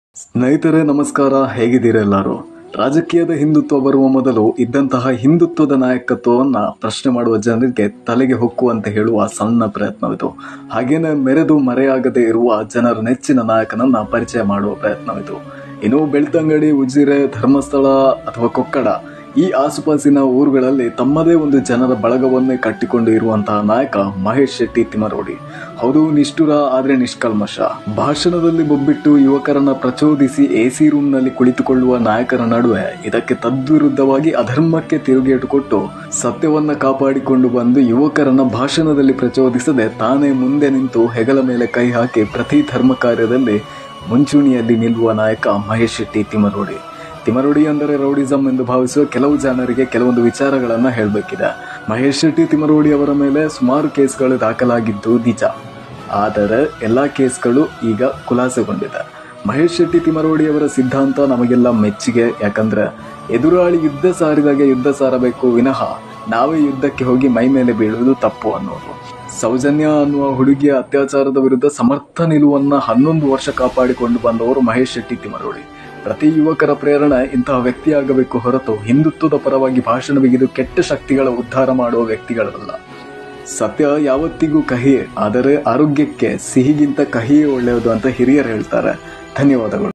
ಸ್ನೇಹಿತರೆ ನಮಸ್ಕಾರ ಹೇಗಿದ್ದೀರೆಲ್ಲರೂ ರಾಜಕೀಯದ ಹಿಂದುತ್ವ ಬರುವ ಮೊದಲು ಇದ್ದಂತಹ ಹಿಂದುತ್ವದ ನಾಯಕತ್ವವನ್ನ ಪ್ರಶ್ನೆ ಮಾಡುವ ಜನರಿಗೆ ತಲೆಗೆ ಹೊಕ್ಕುವಂತೆ ಹೇಳುವ ಸಣ್ಣ ಪ್ರಯತ್ನವಿದು ಹಾಗೇನೆ ಮೆರೆದು ಮರೆಯಾಗದೇ ಇರುವ ಜನರ ನೆಚ್ಚಿನ ನಾಯಕನನ್ನ ಪರಿಚಯ ಮಾಡುವ ಪ್ರಯತ್ನವಿದು ಇನ್ನು ಬೆಳ್ತಂಗಡಿ ಉಜಿರೆ ಧರ್ಮಸ್ಥಳ ಅಥವಾ ಕೊಕ್ಕಡ ಈ ಆಸುಪಾಸಿನ ಊರುಗಳಲ್ಲಿ ತಮ್ಮದೇ ಒಂದು ಜನರ ಬಳಗವನ್ನೇ ಕಟ್ಟಿಕೊಂಡು ಇರುವಂತಹ ನಾಯಕ ಮಹೇಶ್ ಶೆಟ್ಟಿ ತಿಮರೋಡಿ ಹೌದು ನಿಷ್ಠುರ ಆದ್ರೆ ನಿಷ್ಕಲ್ಮಶ ಭಾಷಣದಲ್ಲಿ ಬೊಬ್ಬಿಟ್ಟು ಯುವಕರನ್ನ ಪ್ರಚೋದಿಸಿ ಎಸಿ ರೂಮ್ನಲ್ಲಿ ಕುಳಿತುಕೊಳ್ಳುವ ನಾಯಕರ ನಡುವೆ ಇದಕ್ಕೆ ತದ್ವಿರುದ್ಧವಾಗಿ ಅಧರ್ಮಕ್ಕೆ ತಿರುಗೇಟು ಕೊಟ್ಟು ಸತ್ಯವನ್ನ ಕಾಪಾಡಿಕೊಂಡು ಬಂದು ಯುವಕರನ್ನ ಭಾಷಣದಲ್ಲಿ ಪ್ರಚೋದಿಸದೆ ತಾನೇ ಮುಂದೆ ನಿಂತು ಹೆಗಲ ಮೇಲೆ ಕೈ ಹಾಕಿ ಪ್ರತಿ ಧರ್ಮ ಕಾರ್ಯದಲ್ಲಿ ಮುಂಚೂಣಿಯಲ್ಲಿ ನಿಲ್ಲುವ ನಾಯಕ ಮಹೇಶ್ ಶೆಟ್ಟಿ ತಿಮರೋಡಿ ತಿಮರೋಡಿ ಅಂದರೆ ರೌಡಿಸಂ ಎಂದು ಭಾವಿಸುವ ಕೆಲವು ಜನರಿಗೆ ಕೆಲವೊಂದು ವಿಚಾರಗಳನ್ನ ಹೇಳಬೇಕಿದೆ ಮಹೇಶ್ ಶೆಟ್ಟಿ ತಿಮರೋಡಿ ಅವರ ಮೇಲೆ ಸುಮಾರು ಕೇಸ್ಗಳು ದಾಖಲಾಗಿದ್ದು ನಿಜ ಆದರೆ ಎಲ್ಲ ಕೇಸ್ಗಳು ಈಗ ಖುಲಾಸೆಗೊಂಡಿದೆ ಮಹೇಶ್ ಶೆಟ್ಟಿ ತಿಮರೋಡಿ ಅವರ ಸಿದ್ಧಾಂತ ನಮಗೆಲ್ಲ ಮೆಚ್ಚುಗೆ ಯಾಕಂದ್ರೆ ಎದುರಾಳಿ ಯುದ್ಧ ಸಾರಿದಾಗ ಯುದ್ಧ ಸಾರಬೇಕು ವಿನಃ ನಾವೇ ಯುದ್ಧಕ್ಕೆ ಹೋಗಿ ಮೈ ಮೇಲೆ ಬೀಳುವುದು ತಪ್ಪು ಅನ್ನೋದು ಸೌಜನ್ಯ ಅನ್ನುವ ಹುಡುಗಿಯ ಅತ್ಯಾಚಾರದ ವಿರುದ್ಧ ಸಮರ್ಥ ನಿಲುವನ್ನ ಹನ್ನೊಂದು ವರ್ಷ ಕಾಪಾಡಿಕೊಂಡು ಬಂದವರು ಮಹೇಶ್ ಶೆಟ್ಟಿ ತಿಮರೋಡಿ ಪ್ರತಿ ಯುವಕರ ಪ್ರೇರಣೆ ಇಂತಹ ವ್ಯಕ್ತಿಯಾಗಬೇಕು ಹೊರತು ಹಿಂದುತ್ವದ ಪರವಾಗಿ ಭಾಷಣ ಬಿಗಿದು ಕೆಟ್ಟ ಶಕ್ತಿಗಳ ಉದ್ಧಾರ ಮಾಡುವ ವ್ಯಕ್ತಿಗಳಲ್ಲ ಸತ್ಯ ಯಾವತ್ತಿಗೂ ಕಹಿಯೇ ಆದರೆ ಆರೋಗ್ಯಕ್ಕೆ ಸಿಹಿಗಿಂತ ಕಹಿಯೇ ಒಳ್ಳೆಯದು ಅಂತ ಹಿರಿಯರು ಹೇಳ್ತಾರೆ ಧನ್ಯವಾದಗಳು